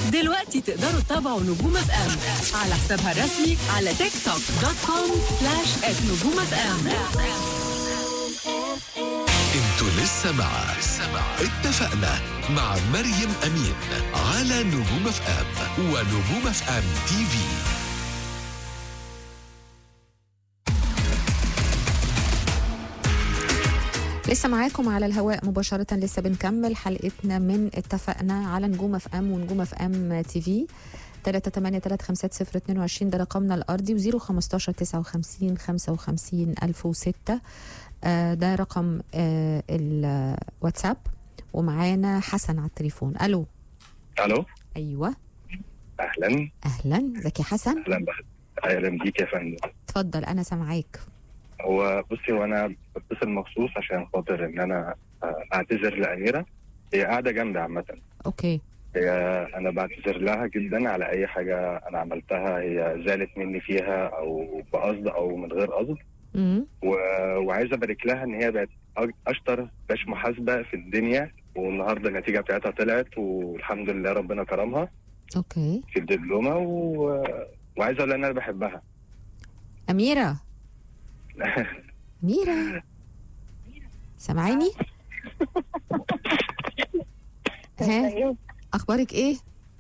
دلوقتي تقدروا تتابعوا نجوم اف ام على حسابها الرسمي على تيك توك دوت كوم سلاش نجوم اف ام انتوا لسه مع اتفقنا مع مريم امين على نجوم اف ام ونجوم اف ام تي في لسه معاكم على الهواء مباشرة لسه بنكمل حلقتنا من اتفقنا على نجوم اف ام ونجوم اف ام تي في 3 8 3 5 0 22 ده رقمنا الارضي و 015 59 55 1006 آه ده رقم آه الواتساب ومعانا حسن على التليفون الو الو ايوه اهلا اهلا ازيك يا حسن اهلا بك اهلا بيك يا فندم اتفضل انا سامعاك هو بصي وانا بتصل مخصوص عشان خاطر ان انا آه، اعتذر لاميره هي قاعده جنبي عامه اوكي هي انا بعتذر لها جدا على اي حاجه انا عملتها هي زالت مني فيها او بقصد او من غير قصد امم و... وعايز ابارك لها ان هي بقت أج- اشطر باش محاسبه في الدنيا والنهارده النتيجه بتاعتها طلعت والحمد لله ربنا كرمها اوكي في الدبلومه و... وعايز اقول لها ان انا بحبها اميره أميرة سامعاني؟ ها أخبارك إيه؟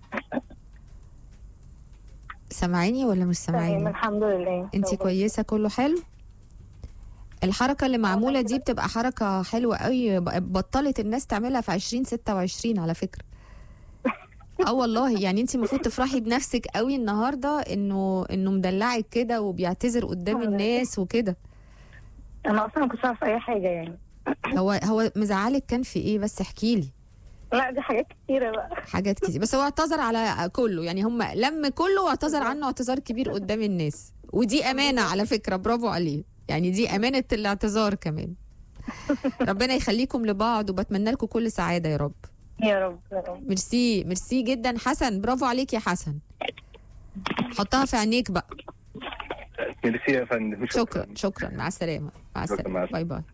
سامعاني ولا مش تمام سامعاني؟ الحمد لله أنت كويسة كله حلو؟ الحركة اللي معمولة دي بتبقى حركة حلوة قوي ب- بطلت الناس تعملها في 2026 على فكرة اه والله يعني انت المفروض تفرحي بنفسك قوي النهارده انه انه مدلعك كده وبيعتذر قدام الناس وكده انا اصلا ما كنتش عارفه اي حاجه يعني هو هو مزعلك كان في ايه بس احكي لي لا دي حاجات كتيره بقى حاجات كتير بس هو اعتذر على كله يعني هم لم كله واعتذر عنه اعتذار كبير قدام الناس ودي امانه على فكره برافو عليه يعني دي امانه الاعتذار كمان ربنا يخليكم لبعض وبتمنى لكم كل سعاده يا رب يا رب يا رب ميرسي ميرسي جدا حسن برافو عليك يا حسن حطها في عينيك بقى ميرسي يا فندم شكرا شكرا مع السلامه مع شكراً، مع السلامه باي باي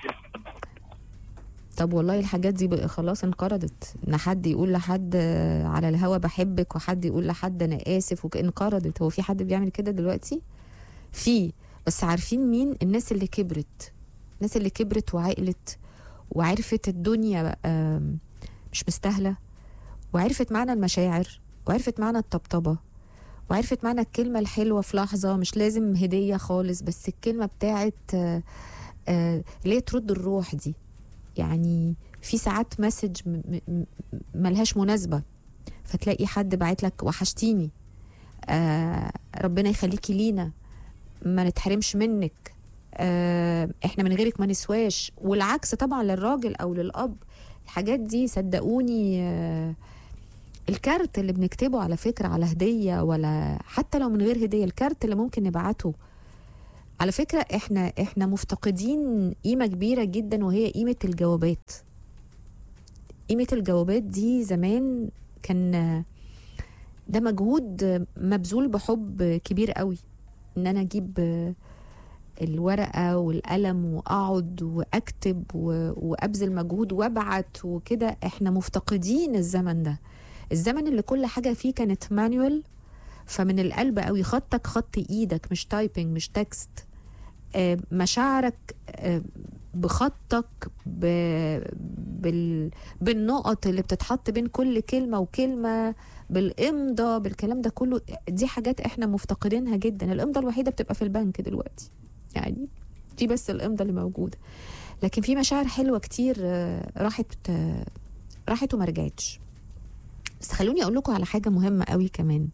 طب والله الحاجات دي بقى خلاص انقرضت ان حد يقول لحد آه، على الهوا بحبك وحد يقول لحد انا اسف وك- انقرضت هو في حد بيعمل كده دلوقتي في بس عارفين مين الناس اللي كبرت الناس اللي كبرت وعقلت وعرفت الدنيا آم، مش مستاهله وعرفت معنى المشاعر وعرفت معنى الطبطبه وعرفت معنى الكلمة الحلوة في لحظة مش لازم هدية خالص بس الكلمة بتاعت آه، آه، اللي هي ترد الروح دي يعني في ساعات مسج م- م- م- ملهاش مناسبة فتلاقي حد بعت لك وحشتيني آه ربنا يخليكي لينا ما نتحرمش منك آه احنا من غيرك ما نسواش والعكس طبعا للراجل او للاب الحاجات دي صدقوني آه الكارت اللي بنكتبه على فكرة على هدية ولا حتى لو من غير هدية الكارت اللي ممكن نبعته على فكرة احنا احنا مفتقدين قيمة كبيرة جدا وهي قيمة الجوابات قيمة الجوابات دي زمان كان ده مجهود مبذول بحب كبير قوي ان انا اجيب الورقة والقلم واقعد واكتب و- وابذل مجهود وابعت وكده احنا مفتقدين الزمن ده الزمن اللي كل حاجة فيه كانت مانيوال فمن القلب قوي خطك خط ايدك مش تايبنج مش تكست آه، مشاعرك آه، بخطك ب... بال... بالنقط اللي بتتحط بين كل كلمة وكلمة بالإمضة بالكلام ده كله دي حاجات احنا مفتقدينها جدا الإمضة الوحيدة بتبقى في البنك دلوقتي يعني دي بس الإمضة اللي موجودة لكن في مشاعر حلوة كتير آه، راحت آه، راحت وما رجعتش بس خلوني اقول لكم على حاجه مهمه قوي كمان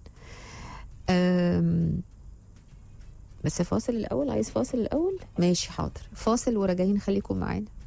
أم، بس فاصل الاول عايز فاصل الاول ماشي حاضر فاصل وراجعين خليكم معانا